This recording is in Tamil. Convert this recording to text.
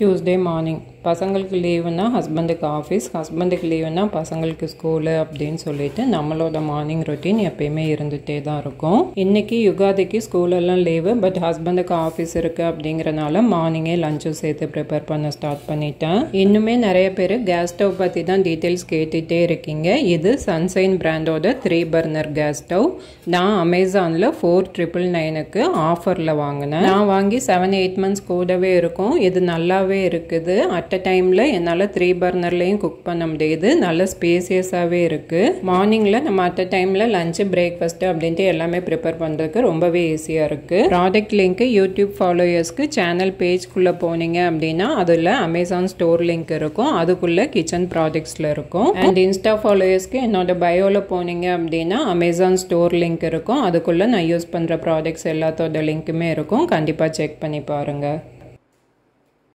டியூஸ்டே மார்னிங் பசங்களுக்கு லீவுனா ஹஸ்பண்டுக்கு ஆஃபீஸ் ஹஸ்பண்டுக்கு லீவுனா பசங்களுக்கு ஸ்கூலு அப்படின்னு சொல்லிட்டு நம்மளோட மார்னிங் ரொட்டீன் எப்பயுமே இருந்துகிட்டே தான் இருக்கும் இன்னைக்கு யுகாதிக்கு ஸ்கூலெல்லாம் லீவு பட் ஹஸ்பண்டுக்கு ஆஃபீஸ் இருக்குது அப்படிங்கிறனால மார்னிங்கே லஞ்சும் சேர்த்து ப்ரிப்பேர் பண்ண ஸ்டார்ட் பண்ணிட்டேன் இன்னுமே நிறைய பேர் கேஸ் ஸ்டவ் பற்றி தான் டீட்டெயில்ஸ் கேட்டுகிட்டே இருக்கீங்க இது சன்சைன் பிராண்டோட த்ரீ பர்னர் கேஸ் ஸ்டவ் நான் அமேசானில் ஃபோர் ட்ரிபிள் நைனுக்கு ஆஃபரில் வாங்கினேன் நான் வாங்கி செவன் எயிட் மந்த்ஸ் கூடவே இருக்கும் இது நல்லாவே இருக்குது அட் அ டைமில் என்னால் த்ரீ பர்னர்லேயும் குக் பண்ண முடியுது நல்ல ஸ்பேசியஸாகவே இருக்குது மார்னிங்கில் நம்ம அட் அ டைமில் லஞ்சு பிரேக்ஃபாஸ்ட்டு அப்படின்ட்டு எல்லாமே ப்ரிப்பேர் பண்ணுறதுக்கு ரொம்பவே ஈஸியாக இருக்குது ப்ராடக்ட் லிங்க்கு யூடியூப் ஃபாலோயர்ஸ்க்கு சேனல் பேஜ்குள்ளே போனீங்க அப்படின்னா அதில் அமேசான் ஸ்டோர் லிங்க் இருக்கும் அதுக்குள்ளே கிச்சன் ப்ராடக்ட்ஸில் இருக்கும் அண்ட் இன்ஸ்டா ஃபாலோயர்ஸ்க்கு என்னோட பயோவில் போனீங்க அப்படின்னா அமேசான் ஸ்டோர் லிங்க் இருக்கும் அதுக்குள்ளே நான் யூஸ் பண்ணுற ப்ராடக்ட்ஸ் எல்லாத்தோட லிங்க்குமே இருக்கும் கண்டிப்பாக செக் பண்ணி பாருங்கள்